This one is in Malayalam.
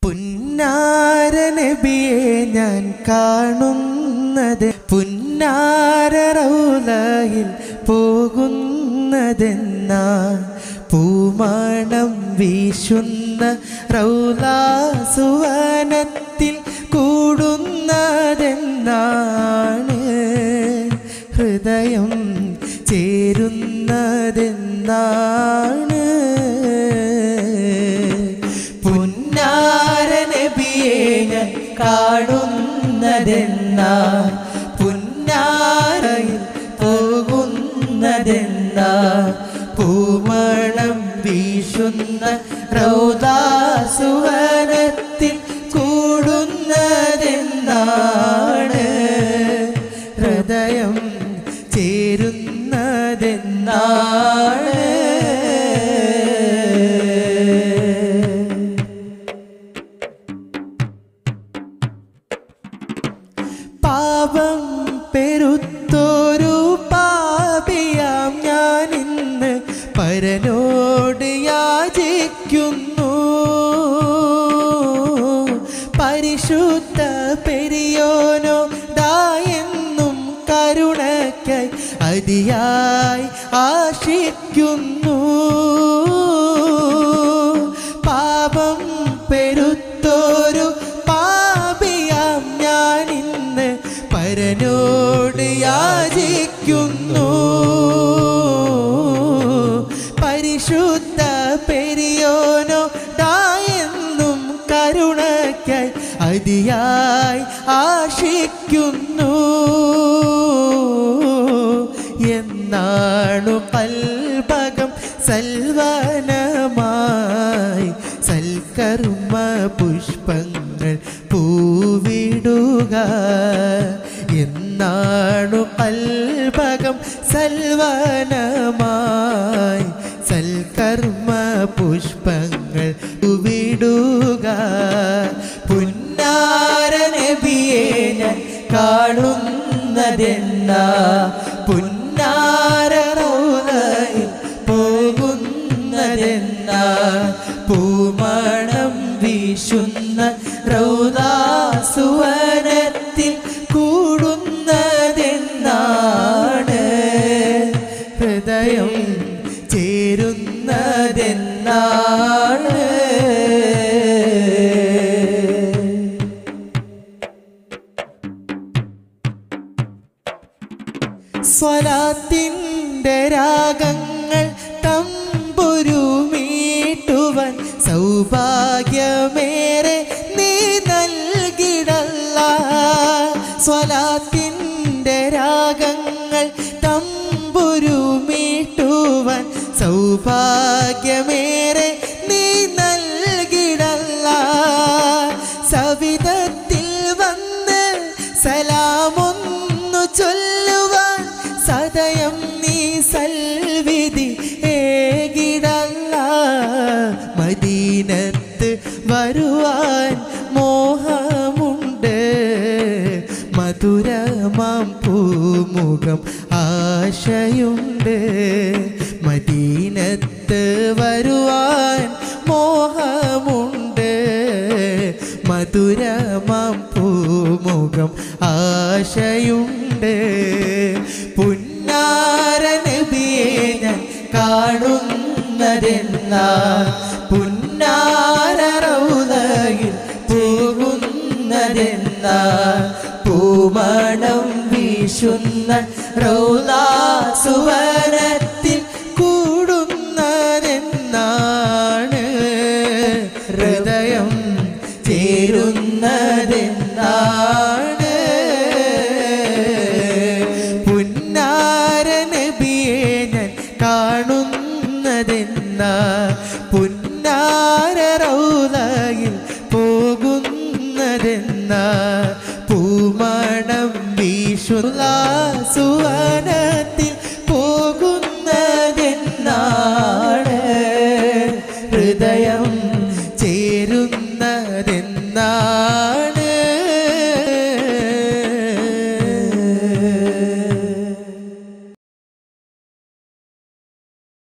പുന്നാര നബിയെ ഞാൻ കാണുന്നത് പുന്നാര റൗലയിൽ പോകുന്നതെന്നാ പൂമണം വീശുന്ന റൗലാസുവനത്തിൽ കൂടുന്നതെന്നാണ് ഹൃദയം ചേരുന്നതെന്നാണ് പുന്നാര നബിയെ ഞാൻ കാണുന്നതെന്നാ പുന്നാരയിൽ പോകുന്നതെന്നാ പൂമണം വീശുന്ന റൗദാസുവനത്തിൽ കൂടുന്നതെന്നാണ് ഹൃദയം ചേരുന്നതെന്നാണ് പാപം പെരുത്തോരു പാപിയാം ഞാൻ ഇന്ന് പരനോട് യാചിക്കുന്നു പരിശുദ്ധ പെരിയോനോ ദായെന്നും കരുണയ്ക്കായി അതിയായി ആശിക്കുന്നു പാപം പെരുത്തോരു പാപിയാം ഞാൻ ഇന്ന് പരനോട് യാചിക്കുന്നു പരിശുദ്ധ പെരിയോനോ ദായെന്നും കരുണയ്ക്കായി അതിയായി ആശിക്കുന്നു എന്നാണു പൽഭകം സൽവനമായി സൽക്കർമ്മ പുഷ്പങ്ങൾ പൂവിടുക എന്നാണു പൽഭകം സൽവനമായി സൽക്കർമ്മ പുഷ്പങ്ങൾ പൂവിടുക പുന്നാര നബിയെ ഞാൻ കാണുന്നതെന്നാ പുന്നാര റൗലയിൽ പോകുന്നതെന്നാ പൂമണം വീശുന്ന റൗദാസുവനത്തിൽ കൂടുന്നതെന്നാണ് ഹൃദയം ചേരുന്നതെന്നാണ് സ്വലാത്തിൻ്റെ രാഗങ്ങൾ തമ്പുരുമീട്ടുവൻ സൗഭാഗ്യമേറെ നീ നൽകിടല്ല സ്വലാത്തിൻ്റെ രാഗങ്ങൾ തമ്പുരുമീട്ടുവൻ സൗഭാഗ്യമേറെ നീ നൽകിടല്ല സവിധത്തിൽ വന്ന് സലാമൊന്നു ചൊല്ലുവാൻ സദയം നീ സൽവിധി ഏകിടല്ല മദീനത്ത് വരുവാൻ മോഹമുണ്ട് മധുരമാം പൂമുഖം ആശയുണ്ട് മദീനത്ത് വരുവാൻ മോഹമുണ്ട് മധുരമാം പൂമുഖം ആശയുണ്ട് പുന്നാര നബിയെ ഞാൻ കാണുന്നതെന്നാ പുന്നാര റൗദയിൽ പോകുന്നതെന്നാ പൂമണം വീശുന്ന റൗലാസുവനത്തിൽ കൂടുന്നതെന്നാണ് ഹൃദയം ചേരുന്നതെന്നാണ് പുന്നാര നബിയെ ഞാൻ കാണുന്നതെന്നാ പുന്നാര റൗലയിൽ പോകുന്നതെന്നാ പൂമണം വീശുള്ള സുവനത്തിൽ